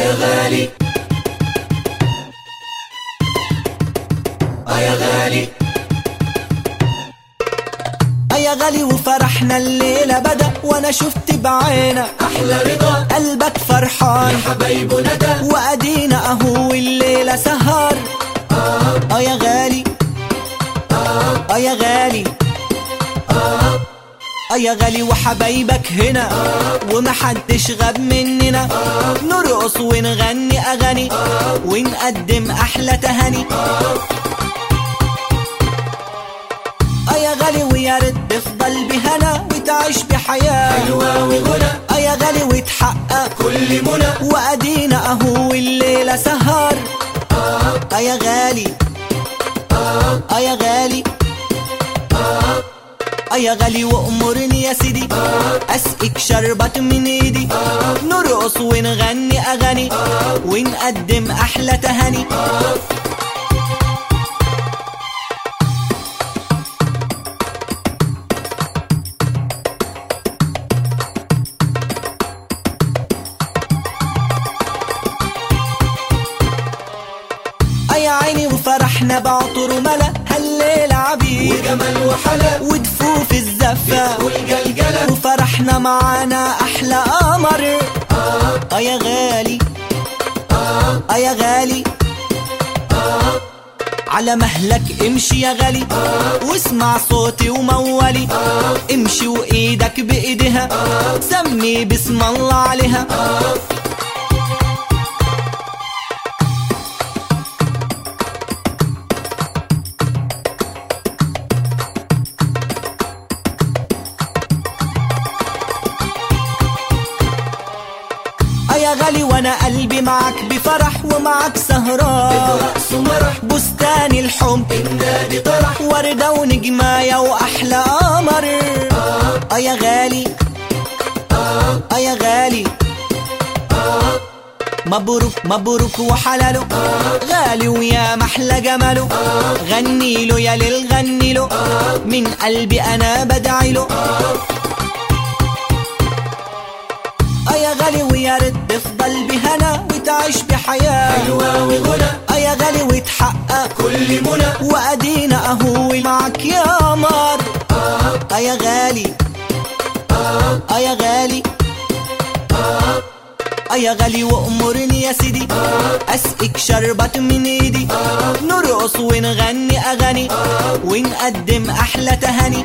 يا غالي اه يا غالي آه يا غالي وفرحنا الليلة بدأ وانا شفت بعينك احلى رضا قلبك فرحان حبايبه ندى وادينا اهو الليلة سهر اه يا غالي اه يا غالي اه يا غالي وحبايبك هنا ومحدش غاب مننا نرقص ونغني اغاني ونقدم احلى تهاني اه يا غالي ويا ريت تفضل بهنا وتعيش بحياة حلوة وغنى اه يا غالي وتحقق كل منى وادينا اهو الليله سهر اه يا غالي اه يا غالي اه يا غالي وامرني يا سيدي اسقيك شربت من ايدي نرقص ونغني اغاني ونقدم احلى تهاني اه يا عيني وفرحنا بعطر وملا هالليلة عبيد وجمال وحلا ودفوف الزفة والجلجلة وفرحنا معانا احلى قمر اه يا غالي اه يا غالي على مهلك امشي يا غالي واسمع صوتي ومولي امشي وايدك بايدها سمي بسم الله عليها اه يا غالي وانا قلبي معك بفرح ومعك سهران رقص ومرح بستان الحب النادي طرح وردة ونجماية وأحلى قمر آه يا غالي آه يا غالي مبروك مبروك وحلاله غالي ويا محلى جماله غني له يا ليل غني له من قلبي أنا بدعي له آه يا غالي ويا ريت تفضل بهنا وتعيش بحياة حلوة وغنى آه يا غالي وتحقق كل منى وادينا اهو معك يا قمر اه يا غالي اه يا غالي اه يا غالي وامرني يا سيدي اسقيك شربت من ايدي نرقص ونغني اغاني ونقدم احلى تهاني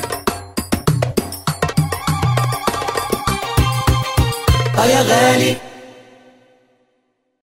اه يا غالي